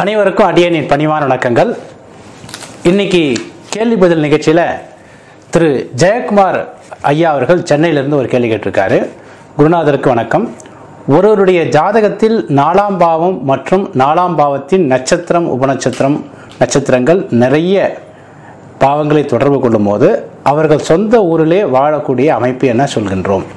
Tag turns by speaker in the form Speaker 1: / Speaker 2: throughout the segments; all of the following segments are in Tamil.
Speaker 1: அனைவருக்கும் அடியனின் பணிவான வணக்கங்கள் இன்னைக்கு கேள்வி பதில் நிகழ்ச்சியில் திரு ஜெயக்குமார் ஐயா அவர்கள் சென்னையிலிருந்து ஒரு கேள்வி கேட்டிருக்காரு குருநாதருக்கு வணக்கம் ஒருவருடைய ஜாதகத்தில் நாலாம் பாவம் மற்றும் நாலாம் பாவத்தின் நட்சத்திரம் உபநட்சத்திரம் நட்சத்திரங்கள் நிறைய பாவங்களை தொடர்பு கொள்ளும்போது அவர்கள் சொந்த ஊரிலே வாழக்கூடிய அமைப்பு என சொல்கின்றோம்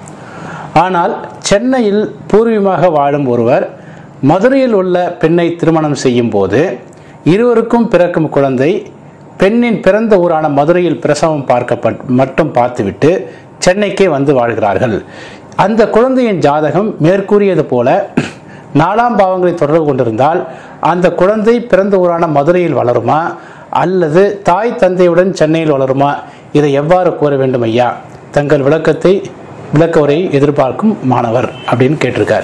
Speaker 1: ஆனால் சென்னையில் பூர்வீகமாக வாழும் ஒருவர் மதுரையில் உள்ள பெண்ணை திருமணம் செய்யும் போது இருவருக்கும் பிறக்கும் குழந்தை பெண்ணின் பிறந்த ஊரான மதுரையில் பிரசவம் பார்க்கப்பட் மட்டும் பார்த்துவிட்டு சென்னைக்கே வந்து வாழ்கிறார்கள் அந்த குழந்தையின் ஜாதகம் மேற்கூறியது போல நாலாம் பாவங்களை தொடர்பு கொண்டிருந்தால் அந்த குழந்தை பிறந்த ஊரான மதுரையில் வளருமா அல்லது தாய் தந்தையுடன் சென்னையில் வளருமா இதை எவ்வாறு கூற வேண்டும் ஐயா தங்கள் விளக்கத்தை விளக்க உரையை எதிர்பார்க்கும் மாணவர் அப்படின்னு கேட்டிருக்கார்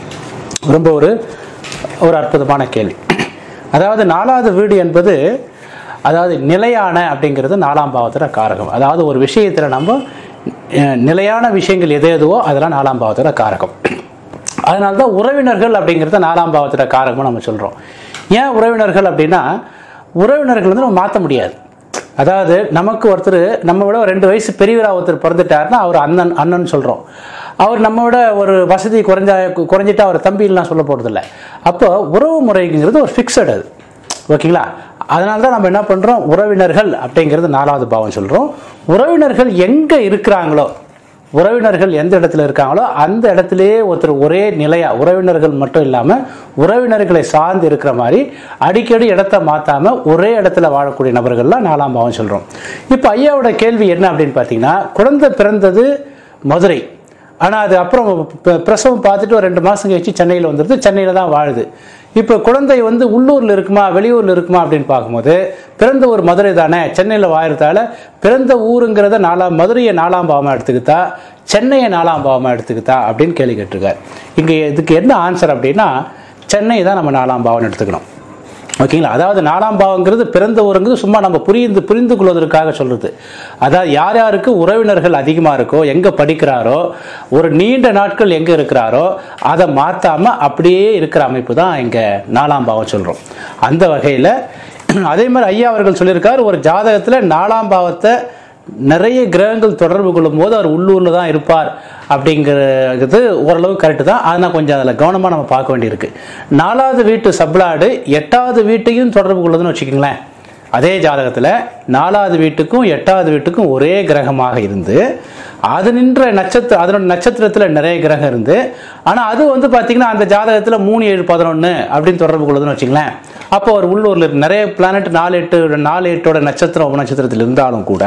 Speaker 1: ரொம்ப ஒரு ஒரு அற்புதமான கேள்வி அதாவது நாலாவது வீடு என்பது அதாவது நிலையான அப்படிங்கிறது நாலாம் பாவத்தில் காரகம் அதாவது ஒரு விஷயத்தில் நம்ம அஹ், நிலையான விஷயங்கள் எது எதுவோ அதெல்லாம் நாலாம் பாவத்தில் காரகம் அதனால தான் உறவினர்கள் அப்படிங்கிறத நாலாம் பாவத்தில் காரகம்னு நம்ம சொல்கிறோம் ஏன் உறவினர்கள் அப்படின்னா உறவினர்கள் வந்து நம்ம மாற்ற முடியாது அதாவது நமக்கு ஒருத்தர் நம்ம விட ஒரு ரெண்டு வயசு பெரியவராக ஒருத்தர் பிறந்துட்டாருன்னா அவர் அண்ணன் அண்ணன் சொல்கிறோம் அவர் நம்ம விட ஒரு வசதி குறைஞ்சா குறைஞ்சிட்டா அவர் தம்பிலாம் சொல்ல போகிறதில்ல அப்போ உறவு முறைங்கிறது ஒரு ஃபிக்ஸட் அது ஓகேங்களா அதனால தான் நம்ம என்ன பண்ணுறோம் உறவினர்கள் அப்படிங்கிறது நாலாவது பாவம் சொல்கிறோம் உறவினர்கள் எங்கே இருக்கிறாங்களோ உறவினர்கள் எந்த இடத்துல இருக்காங்களோ அந்த இடத்துலயே ஒருத்தர் ஒரே நிலையா உறவினர்கள் மட்டும் இல்லாமல் உறவினர்களை சார்ந்து இருக்கிற மாதிரி அடிக்கடி இடத்த மாற்றாம ஒரே இடத்துல வாழக்கூடிய நபர்கள்லாம் நாலாம் பாவம் சொல்கிறோம் இப்போ ஐயாவோட கேள்வி என்ன அப்படின்னு பார்த்தீங்கன்னா குழந்தை பிறந்தது மதுரை ஆனால் அது அப்புறம் ப- பிரசவம் பார்த்துட்டு ஒரு ரெண்டு மாதம் கழிச்சு சென்னையில் வந்துடுது சென்னையில் தான் வாழுது இப்போ குழந்தை வந்து உள்ளூரில் இருக்குமா வெளியூரில் இருக்குமா அப்படின்னு பார்க்கும்போது பிறந்த ஒரு மதுரை தானே சென்னையில் வாழறதால பிறந்த ஊருங்கிறத நாலாம் மதுரையை நாலாம் பாவமாக எடுத்துக்கிட்டா சென்னையை நாலாம் பாவமாக எடுத்துக்கிட்டா அப்படின்னு கேள்வி கேட்டிருக்காரு இங்கே இதுக்கு என்ன ஆன்சர் அப்படின்னா சென்னை தான் நம்ம நாலாம் பாவம் எடுத்துக்கணும் ஓகேங்களா அதாவது நாலாம் பாவங்கிறது பிறந்த ஊருங்கிறது சும்மா நம்ம புரிந்து புரிந்து கொள்வதற்காக சொல்றது அதாவது யார் யாருக்கு உறவினர்கள் அதிகமாக இருக்கோ எங்கே படிக்கிறாரோ ஒரு நீண்ட நாட்கள் எங்கே இருக்கிறாரோ அதை மாற்றாம அப்படியே இருக்கிற அமைப்பு தான் இங்கே நாலாம் பாவம் சொல்கிறோம் அந்த வகையில் அதே மாதிரி ஐயா அவர்கள் சொல்லியிருக்கார் ஒரு ஜாதகத்தில் நாலாம் பாவத்தை நிறைய கிரகங்கள் தொடர்பு கொள்ளும் போது அவர் உள்ளூரில் தான் இருப்பார் அப்படிங்கிறது ஓரளவு கரெக்டு தான் ஆனால் கொஞ்சம் அதில் கவனமாக நம்ம பார்க்க வேண்டியிருக்கு நாலாவது வீட்டு சப்ளாடு எட்டாவது வீட்டையும் தொடர்பு கொள்ளுதுன்னு வச்சுக்கோங்களேன் அதே ஜாதகத்தில் நாலாவது வீட்டுக்கும் எட்டாவது வீட்டுக்கும் ஒரே கிரகமாக இருந்து அது நின்ற நட்சத்திர அதனோட நட்சத்திரத்தில் நிறைய கிரகம் இருந்து ஆனால் அது வந்து பார்த்தீங்கன்னா அந்த ஜாதகத்தில் மூணு ஏழு பதினொன்று அப்படின்னு தொடர்பு கொள்ளுதுன்னு வச்சுங்களேன் அப்போ ஒரு உள்ளூரில் இருக்கு. நிறைய பிளானட் நாலு எட்டு நாலு எட்டோட நட்சத்திரம் உபநட்சத்திரத்தில் இருந்தாலும் கூட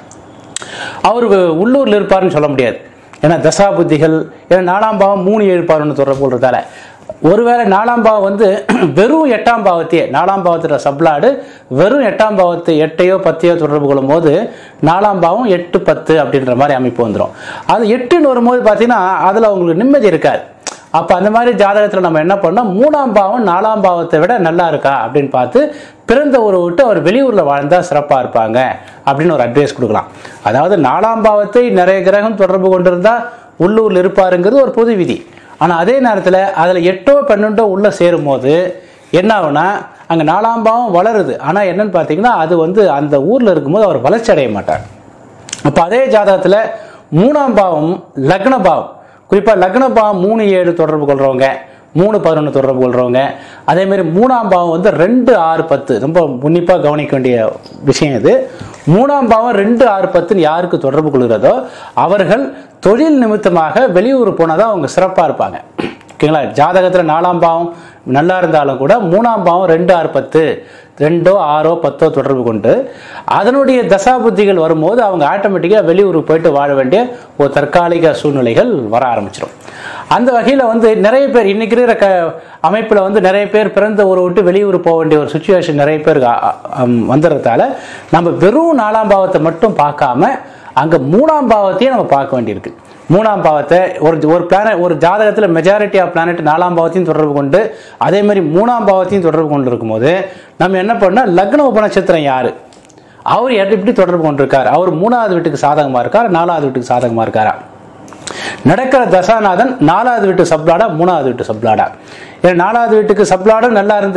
Speaker 1: அவர் உள்ளூரில் இருப்பாருன்னு சொல்ல முடியாது ஏன்னா தசா புத்திகள் ஏன்னா நாலாம் பாவம் மூணு ஏழு பாவம்னு தொடர்பு கொள்றதால ஒருவேளை நாலாம் பாவம் வந்து வெறும் எட்டாம் பாவத்தையே நாலாம் பாவத்தோட சப்ளாடு வெறும் எட்டாம் பாவத்தை எட்டையோ பத்தையோ தொடர்பு கொள்ளும் போது நாலாம் பாவம் எட்டு பத்து அப்படின்ற மாதிரி அமைப்பு வந்துடும் அது எட்டுன்னு வரும்போது பார்த்தீங்கன்னா அதில் அவங்களுக்கு நிம்மதி இருக்காது அப்போ அந்த மாதிரி ஜாதகத்தில் நம்ம என்ன பண்ணோம் மூணாம் பாவம் நாலாம் பாவத்தை விட நல்லா இருக்கா அப்படின்னு பார்த்து பிறந்த ஊரை விட்டு அவர் வெளியூரில் வாழ்ந்தா சிறப்பாக இருப்பாங்க அப்படின்னு ஒரு அட்வைஸ் கொடுக்கலாம் அதாவது நாலாம் பாவத்தை நிறைய கிரகம் தொடர்பு கொண்டிருந்தா உள்ளூரில் இருப்பாருங்கிறது ஒரு பொது விதி ஆனால் அதே நேரத்தில் அதில் எட்டோ பன்னெண்டோ உள்ளே சேரும்போது என்ன ஆகுனா அங்கே நாலாம் பாவம் வளருது ஆனால் என்னன்னு பார்த்தீங்கன்னா அது வந்து அந்த ஊரில் இருக்கும்போது அவர் வளர்ச்சி அடைய மாட்டார் அப்போ அதே ஜாதகத்தில் மூணாம் பாவம் லக்ன பாவம் குறிப்பாக லக்ன பாவம் மூணு ஏழு தொடர்பு கொள்றவங்க மூணு பதினொன்று தொடர்பு கொள்றவங்க அதே மாதிரி மூணாம் பாவம் வந்து ரெண்டு ஆறு பத்து ரொம்ப உன்னிப்பாக கவனிக்க வேண்டிய விஷயம் இது மூணாம் பாவம் ரெண்டு ஆறு பத்துன்னு யாருக்கு தொடர்பு கொள்கிறதோ அவர்கள் தொழில் நிமித்தமாக வெளியூர் போனதான் அவங்க சிறப்பாக இருப்பாங்க ஓகேங்களா ஜாதகத்தில் நாலாம் பாவம் நல்லா இருந்தாலும் கூட மூணாம் பாவம் ரெண்டு ஆறு பத்து ரெண்டோ ஆறோ பத்தோ தொடர்பு கொண்டு அதனுடைய தசாபுத்திகள் வரும்போது அவங்க ஆட்டோமேட்டிக்காக வெளியூருக்கு போயிட்டு வாழ வேண்டிய ஒரு தற்காலிக சூழ்நிலைகள் வர ஆரம்பிச்சிடும் அந்த வகையில் வந்து நிறைய பேர் இன்னைக்கு இருக்கிற க அமைப்பில் வந்து நிறைய பேர் பிறந்த ஊரை விட்டு வெளியூர் போக வேண்டிய ஒரு சுச்சுவேஷன் நிறைய பேருக்கு அ- அ- அம் வந்துடுறதால நம்ம வெறும் நாலாம் பாவத்தை மட்டும் பார்க்காம அங்கே மூணாம் பாவத்தையும் நம்ம பார்க்க வேண்டியிருக்கு மூணாம் பாவத்தை ஒரு ஒரு பிளானட் ஒரு ஜாதகத்தில் மெஜாரிட்டி ஆஃப் பிளானட் நாலாம் பாவத்தையும் தொடர்பு கொண்டு அதே மாதிரி மூணாம் பாவத்தையும் தொடர்பு கொண்டு இருக்கும்போது நம்ம என்ன பண்ணால் லக்ன உபநட்சத்திரம் யாரு அவர் எட்~ எப்படி தொடர்பு கொண்டிருக்கார் அவர் மூணாவது வீட்டுக்கு சாதகமாக இருக்கார் நாலாவது வீட்டுக்கு சாதகமாக இருக்காரா நடக்கிற தசாநாதன் நாலாவது வீட்டு சப்ளாடா மூணாவது வீட்டு சப்ளாடா ஏன்னா நாலாவது வீட்டுக்கு சப்ளாடும் நல்லா இருந்து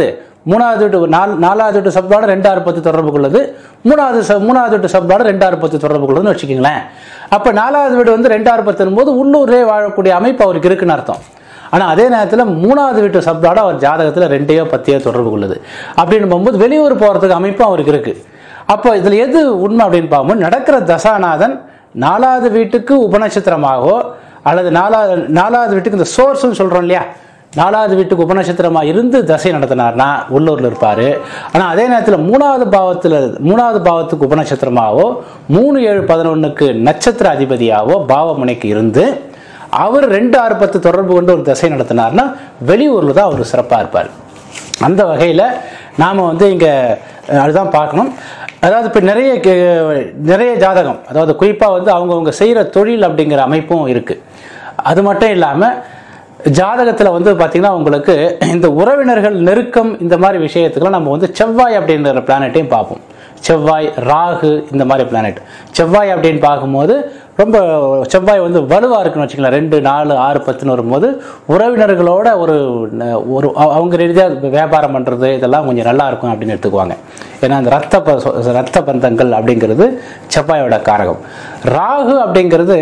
Speaker 1: மூணாவது வீட்டு நாலு நாலாவது வீட்டு சப்ளாடு ரெண்டு ஆறு பத்து தொடர்பு கொள்ளுது மூணாவது ச- மூணாவது வீட்டு சப்ளாடு ரெண்டு ஆறு பத்து தொடர்பு கொள்ளுதுன்னு வச்சுக்கோங்களேன் அப்போ நாலாவது வீடு வந்து ரெண்டு ஆறு பத்துன்னு போது உள்ளூர்லேயே வாழக்கூடிய அமைப்பு அவருக்கு இருக்குன்னு அர்த்தம் ஆனால் அதே நேரத்தில் மூணாவது வீட்டு சப்ளாடு அவர் ஜாதகத்தில் ரெண்டையோ பத்தையோ தொடர்பு கொள்ளுது அப்படின்னு போகும்போது வெளியூர் போகிறதுக்கு அமைப்பும் அவருக்கு இருக்குது அப்போ இதில் எது உண்மை அப்படின்னு பார்க்கும்போது நடக்கிற தசாநாதன் நாலாவது வீட்டுக்கு உபநட்சத்திரமாகவோ அல்லது நாலாவது நாலாவது வீட்டுக்கு இந்த சோர்ஸ்னு சொல்கிறோம் இல்லையா நாலாவது வீட்டுக்கு உபநட்சத்திரமாக இருந்து தசை நடத்தினார்னா உள்ளூரில் இருப்பார் ஆனால் அதே நேரத்தில் மூணாவது பாவத்தில் மூணாவது பாவத்துக்கு உபநட்சத்திரமாகவோ மூணு ஏழு பதினொன்றுக்கு நட்சத்திர அதிபதியாகவோ பாவமுனைக்கு இருந்து அவர் ரெண்டு ஆறு பத்து தொடர்பு கொண்டு ஒரு தசை நடத்தினார்னா வெளியூரில் தான் அவர் சிறப்பாக இருப்பார் அந்த வகையில் நாம் வந்து இங்கே அதுதான் பார்க்கணும் அதாவது இப்போ நிறைய கே- நிறைய ஜாதகம் அதாவது குறிப்பாக வந்து அவங்கவுங்க செய்கிற தொழில் அப்படிங்கிற அமைப்பும் இருக்குது அது மட்டும் இல்லாமல் ஜாதகத்தில் வந்து பார்த்திங்கன்னா உங்களுக்கு இந்த உறவினர்கள் நெருக்கம் இந்த மாதிரி விஷயத்துக்கெல்லாம் நம்ம வந்து செவ்வாய் அப்படின்ற பிளானட்டையும் பார்ப்போம் செவ்வாய் ராகு இந்த மாதிரி பிளானட் செவ்வாய் அப்படின்னு பார்க்கும்போது ரொம்ப செவ்வாய் வந்து வலுவாக இருக்குன்னு வச்சுக்கலாம் ரெண்டு நாலு ஆறு பத்துன்னு வரும்போது உறவினர்களோட ஒரு ந- ஒரு அவ- அவங்க ரீதியாக வியாபாரம் பண்ணுறது இதெல்லாம் கொஞ்சம் நல்லா இருக்கும் அப்படின்னு எடுத்துக்குவாங்க ஏன்னா அந்த ரத்த ப சொ- ரத்த பந்தங்கள் அப்படிங்கிறது செவ்வாயோட காரகம் ராகு அப்படிங்கிறது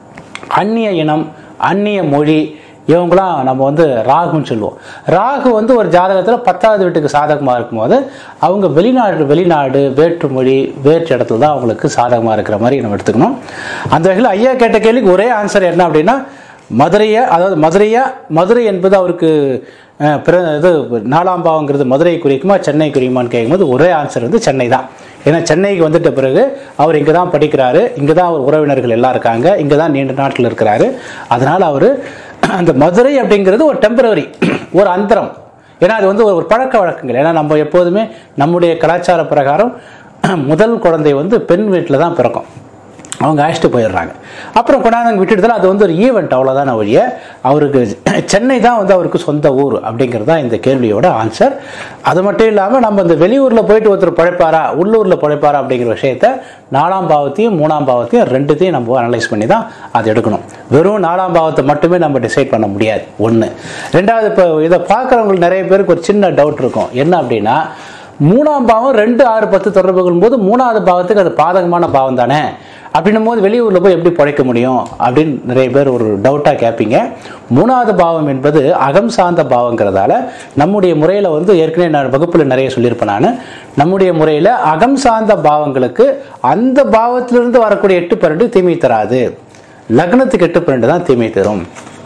Speaker 1: அந்நிய இனம் அந்நிய மொழி இவங்களாம் நம்ம வந்து ராகுன்னு சொல்லுவோம் ராகு வந்து ஒரு ஜாதகத்தில் பத்தாவது வீட்டுக்கு சாதகமாக இருக்கும்போது அவங்க வெளிநாடு வெளிநாடு வேற்றுமொழி வேற்று இடத்துல தான் அவங்களுக்கு சாதகமாக இருக்கிற மாதிரி நம்ம எடுத்துக்கணும் அந்த வகையில் ஐயா கேட்ட கேள்விக்கு ஒரே ஆன்சர் என்ன அப்படின்னா மதுரையை அதாவது மதுரையா மதுரை என்பது அவருக்கு அஹ், பிற இது நாலாம் பாவங்கிறது மதுரை குறிக்குமா சென்னை குறிக்குமான்னு கேட்கும்போது ஒரே ஆன்சர் வந்து சென்னை தான் ஏன்னா சென்னைக்கு வந்துட்ட பிறகு அவர் இங்கே தான் படிக்கிறாரு இங்கே தான் அவர் உறவினர்கள் எல்லாம் இருக்காங்க இங்கே தான் நீண்ட நாட்டில் இருக்கிறாரு அதனால் அவர் அந்த மதுரை அப்படிங்கிறது ஒரு டெம்பரவரி ஒரு அந்தரம் ஏன்னா அது வந்து ஒரு பழக்க வழக்கங்கள் ஏன்னா நம்ம எப்போதுமே நம்முடைய கலாச்சார பிரகாரம் முதல் குழந்தை வந்து பெண் வீட்டில் தான் பிறக்கும் அவங்க அழைச்சிட்டு போயிடுறாங்க அப்புறம் கொண்டாந்து விட்டுட்டு அது வந்து ஒரு ஈவெண்ட் அவ்வளோதான ஒழிய அவருக்கு சென்னை தான் வந்து அவருக்கு சொந்த ஊர் அப்படிங்கிறது தான் இந்த கேள்வியோட ஆன்சர் அது மட்டும் இல்லாமல் நம்ம இந்த வெளியூரில் போயிட்டு ஒருத்தர் பழைப்பாரா உள்ளூரில் பழைப்பாரா அப்படிங்கிற விஷயத்த நாலாம் பாவத்தையும் மூணாம் பாவத்தையும் ரெண்டுத்தையும் நம்ம அனலைஸ் பண்ணி தான் அதை எடுக்கணும் வெறும் நாலாம் பாவத்தை மட்டுமே நம்ம டிசைட் பண்ண முடியாது ஒன்று ரெண்டாவது இப்போ இதை பார்க்குறவங்களுக்கு நிறைய பேருக்கு ஒரு சின்ன டவுட் இருக்கும் என்ன அப்படின்னா மூணாம் பாவம் ரெண்டு ஆறு பத்து தொடர்பு கொள்ளும்போது மூணாவது பாவத்துக்கு அது பாதகமான பாவம் தானே அப்படின்னும் போது வெளியூரில் போய் எப்படி பழைக்க முடியும் அப்படின்னு நிறைய பேர் ஒரு டவுட்டாக கேட்பீங்க மூணாவது பாவம் என்பது அகம் சார்ந்த பாவங்கிறதால நம்முடைய முறையில் வந்து ஏற்கனவே நான் வகுப்பில் நிறைய சொல்லியிருப்பேன் நான் நம்முடைய முறையில் அகம் சார்ந்த பாவங்களுக்கு அந்த பாவத்திலிருந்து வரக்கூடிய எட்டு பன்னெண்டு தீமை தராது லக்னத்துக்கு எட்டு பன்னெண்டு தான் தீமை தரும்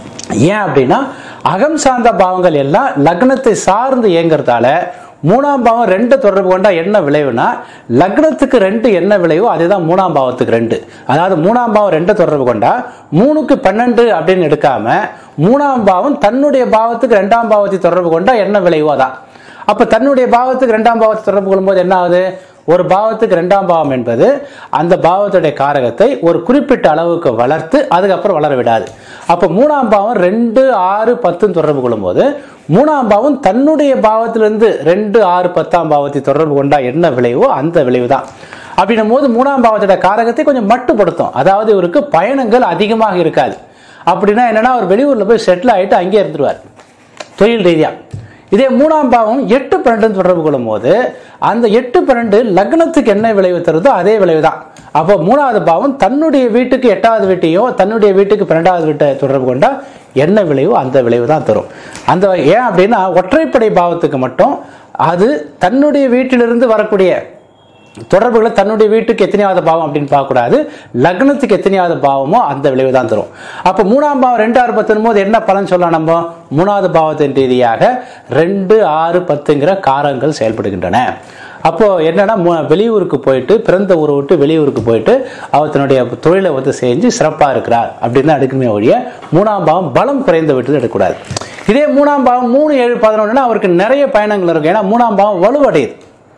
Speaker 1: ஏன் அப்படின்னா அகம் சார்ந்த பாவங்கள் எல்லாம் லக்னத்தை சார்ந்து இயங்குறதால மூணாம் பாவம் ரெண்டு தொடர்பு கொண்டா என்ன விளைவுனா லக்னத்துக்கு ரெண்டு என்ன விளைவோ அதுதான் மூணாம் பாவத்துக்கு ரெண்டு அதாவது மூணாம் பாவம் ரெண்டு தொடர்பு கொண்டா மூணுக்கு பன்னெண்டு அப்படின்னு எடுக்காம மூணாம் பாவம் தன்னுடைய பாவத்துக்கு ரெண்டாம் பாவத்தை தொடர்பு கொண்டா என்ன விளைவோ அதான் அப்ப தன்னுடைய பாவத்துக்கு ரெண்டாம் பாவத்தை தொடர்பு கொள்ளும்போது என்ன ஆகுது ஒரு பாவத்துக்கு ரெண்டாம் பாவம் என்பது அந்த பாவத்துடைய காரகத்தை ஒரு குறிப்பிட்ட அளவுக்கு வளர்த்து அதுக்கப்புறம் வளர விடாது அப்போ மூணாம் பாவம் ரெண்டு ஆறு பத்துன்னு தொடர்பு கொள்ளும்போது மூணாம் பாவம் தன்னுடைய பாவத்திலிருந்து ரெண்டு ஆறு பத்தாம் பாவத்தை தொடர்பு கொண்டா என்ன விளைவோ அந்த விளைவு தான் அப்படின்னும் போது மூணாம் பாவத்தோட காரகத்தை கொஞ்சம் மட்டுப்படுத்தும் அதாவது இவருக்கு பயணங்கள் அதிகமாக இருக்காது அப்படின்னா என்னன்னா அவர் வெளியூர்ல போய் செட்டில் ஆயிட்டு அங்கேயே இருந்துருவார் தொழில் ரீதியா இதே மூணாம் பாவம் எட்டு பன்னெண்டு தொடர்பு கொள்ளும் போது அந்த எட்டு பன்னெண்டு லக்னத்துக்கு என்ன விளைவு தருதோ அதே விளைவு தான் அப்போ மூணாவது பாவம் தன்னுடைய வீட்டுக்கு எட்டாவது வீட்டையோ தன்னுடைய வீட்டுக்கு பன்னெண்டாவது வீட்டை தொடர்பு கொண்டா என்ன விளைவோ அந்த விளைவு தான் தரும் அந்த வகை- ஏன் அப்படின்னா ஒற்றைப்படை பாவத்துக்கு மட்டும் அது தன்னுடைய வீட்டிலிருந்து வரக்கூடிய தொடர்புகளை தன்னுடைய வீட்டுக்கு எத்தனையாவது பாவம் அப்படின்னு பார்க்கக்கூடாது லக்னத்துக்கு எத்தனையாவது பாவமோ அந்த விளைவு தான் தரும் அப்போ மூணாம் பாவம் ரெண்டு ஆறு பத்துன்னு போது என்ன பலன் சொல்லலாம் நம்ம மூணாவது பாவத்தின் ரீதியாக ரெண்டு ஆறு பத்துங்கிற காரங்கள் செயல்படுகின்றன அப்போ என்னன்னா மு- வெளியூருக்கு போயிட்டு பிறந்த ஊரை விட்டு வெளியூருக்கு போயிட்டு அவர் தன்னுடைய தொழிலை வந்து செஞ்சு சிறப்பாக இருக்கிறார் அப்படின்னு தான் எடுக்கணுமே ஒழிய மூணாம் பாவம் பலம் குறைந்த விட்டு எடுக்கக்கூடாது இதே மூணாம் பாவம் மூணு ஏழு பதினொன்றுனா அவருக்கு நிறைய பயணங்கள் இருக்கும் ஏன்னா மூணாம் பாவம் வலுவடையுது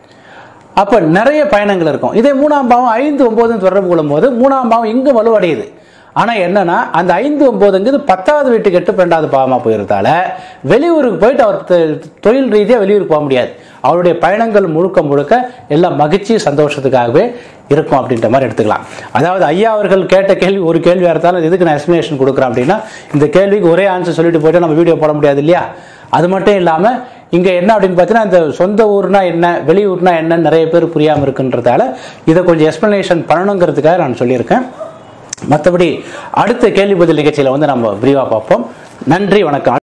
Speaker 1: அப்போ நிறைய பயணங்கள் இருக்கும் இதே மூணாம் பாவம் ஐந்து ஒன்பதுன்னு தொடர்பு கொள்ளும்போது மூணாம் பாவம் இங்கு வலுவடையுது ஆனால் என்னன்னா அந்த ஐந்து ஒன்பதுங்கிறது பத்தாவது வீட்டுக்கு எட்டு பன்னெண்டாவது பாவமாக போயிருந்தால வெளியூருக்கு போயிட்டு அவர் தொ- தொழில் ரீதியாக வெளியூருக்கு போக முடியாது அவருடைய பயணங்கள் முழுக்க முழுக்க எல்லாம் மகிழ்ச்சி சந்தோஷத்துக்காகவே இருக்கும் அப்படின்ற மாதிரி எடுத்துக்கலாம் அதாவது ஐயா அவர்கள் கேட்ட கேள்வி ஒரு கேள்வியாக இருந்தாலும் எதுக்கு நான் எக்ஸ்பிளேஷன் கொடுக்குறேன் அப்படின்னா இந்த கேள்விக்கு ஒரே ஆன்சர் சொல்லிட்டு போயிட்டு நம்ம வீடியோ போட முடியாது இல்லையா அது மட்டும் இல்லாமல் இங்க என்ன அப்படின்னு பார்த்தீங்கன்னா இந்த சொந்த ஊர்னா என்ன வெளியூர்னா என்னன்னு நிறைய பேர் புரியாம இருக்குன்றதால இதை கொஞ்சம் எக்ஸ்பிளனேஷன் பண்ணணுங்கிறதுக்காக நான் சொல்லியிருக்கேன் மற்றபடி அடுத்த கேள்வி பதில் நிகழ்ச்சியில வந்து நம்ம விரிவா பார்ப்போம் நன்றி வணக்கம்